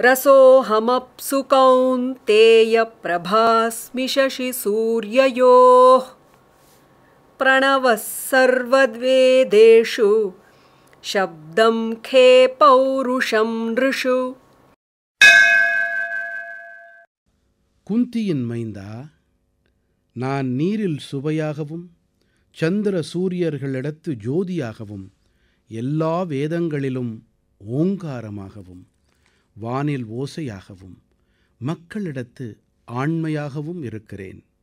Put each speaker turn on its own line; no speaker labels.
रसोऽहमप्सु कौन्तेय प्रभास्मि शशिसूर्ययोः प्रणवः सर्वद्वेदेषु शब्दं खे पौरुषं नृषु
குந்தியின் மைந்தா நான் நீரில் சுவையாகவும் சந்திர சூரியர்களிடத்து ஜோதியாகவும் எல்லா வேதங்களிலும் ஓங்காரமாகவும் வானில் ஓசையாகவும் மக்களிடத்து ஆண்மையாகவும் இருக்கிறேன்